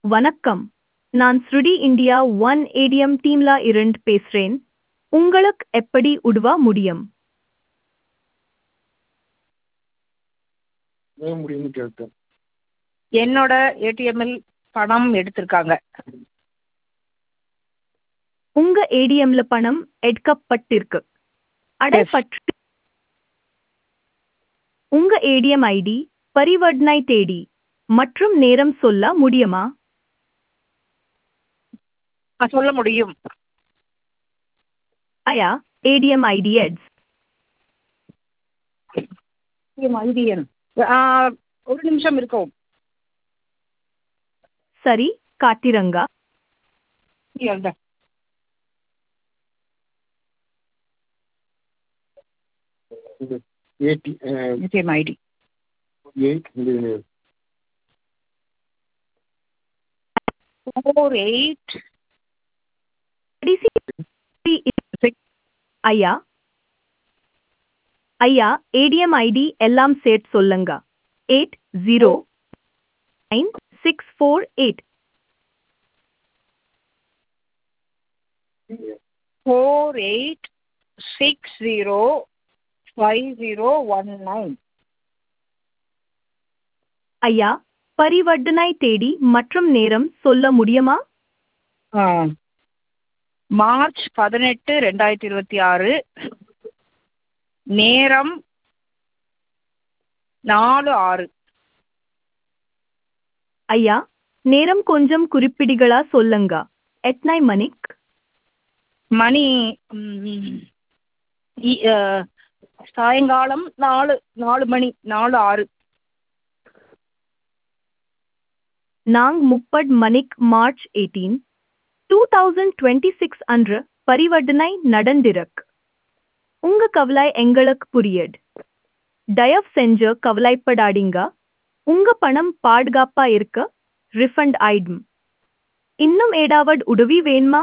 வணக்கம் நான் ஸ்ருடி இந்தியா ஒன் ஏடிஎம் டீம்ல இருந்து பேசுறேன் உங்களுக்கு எப்படி உதவ முடியும் உதவ முடியும்னு கேட்டேன் என்னோட ஏடிஎம்மில் பணம் எடுத்திருக்காங்க உங்க ஏடிஎம்ல பணம் எடுக்கப்பட்டிருக்கு அடைப்பற்று உங்க ஏடிஎம் ஐடி பரிவர்த்தனை தேதி மற்றும் நேரம் சொல்ல முடியுமா ஆ, சொல்ல முடியும் ஐயா ஏடிஎம் ஐடி எட்ஸ் ஐடி எண் ஆ, ஒரு நிமிஷம் இருக்கும் சரி காட்டிரங்கா இங்க. இது ஏடி ஏடிஎம் ஐடி எயிட் இது ஃபோர் எயிட் கடைசி ஐயா ஐயா ஏடிஎம் ஐடி எல்லாம் சேர்த்து சொல்லுங்க eight zero nine six four eight four eight six zero five zero one nine ஐயா பரிவர்த்தனை தேதி மற்றும் நேரம் சொல்ல முடியுமா மார்ச் பதினெட்டு ரெண்டாயிரத்தி இருபத்தி ஆறு நேரம் நாலு ஆறு ஐயா நேரம் கொஞ்சம் குறிப்பிடுகளா சொல்லுங்க எத்தனை மணிக் மணி ம், இ- அ, சாயங்காலம் நாலு நாலு மணி நாலு ஆறு நாங் முப்பது மணிக் March eighteen two thousand twenty six அன்று பரிவர்த்தனை நடந்திருக்கு உங்க கவலை எங்களுக்கு புரியுது தயவு செஞ்சு கவலைப்படாதீங்க உங்க பணம் பாதுகாப்பா இருக்க ரிஃபண்ட் ஆயிடும் இன்னும் ஏதாவது உதவி வேணுமா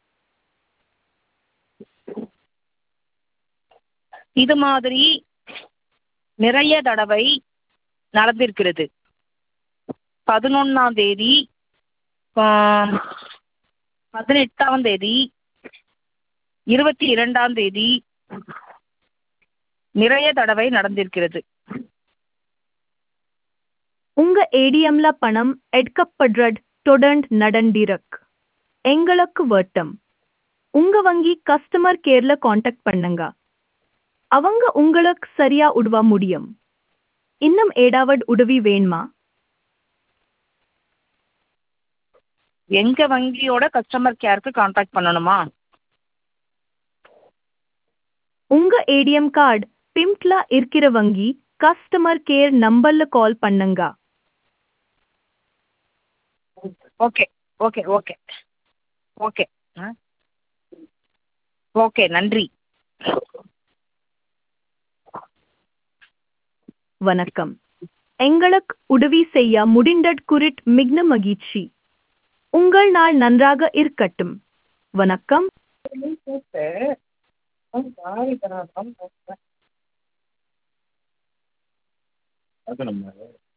இது மாதிரி நிறைய தடவை நடந்திருக்கிறது பதினொன்னாம் தேதி ஆ, பதினெட்டாம் தேதி இருபத்தி இரண்டாம் தேதி நிறைய தடவை நடந்திருக்கிறது உங்க ஏடிஎம்ல பணம் எடுக்கப்படுறது தொடர்ந்து நடந்திருக்கு எங்களுக்கு வட்டம் உங்க வங்கி கஸ்டமர் கேர்ல காண்டாக்ட் பண்ணுங்க அவங்க உங்களுக்கு சரியா உதவ முடியும் இன்னும் ஏதாவது உதவி வேணுமா எங்க வங்கியோட கஸ்டமர் கேருக்கு காண்டாக்ட் பண்ணணுமா உங்க ஏடிஎம் கார்டு பிம்ட்ல இருக்கிற வங்கி கஸ்டமர் கேர் நம்பர்ல கால் பண்ணுங்க ஓகே ஓகே ஓகே ஓகே ஆ ஓகே நன்றி வணக்கம் எங்களுக்கு உதவி செய்ய முடிந்தது குறிட் மிகுந்த மகிழ்ச்சி உங்கள் நாள் நன்றாக இருக்கட்டும் வணக்கம் அது நம்ம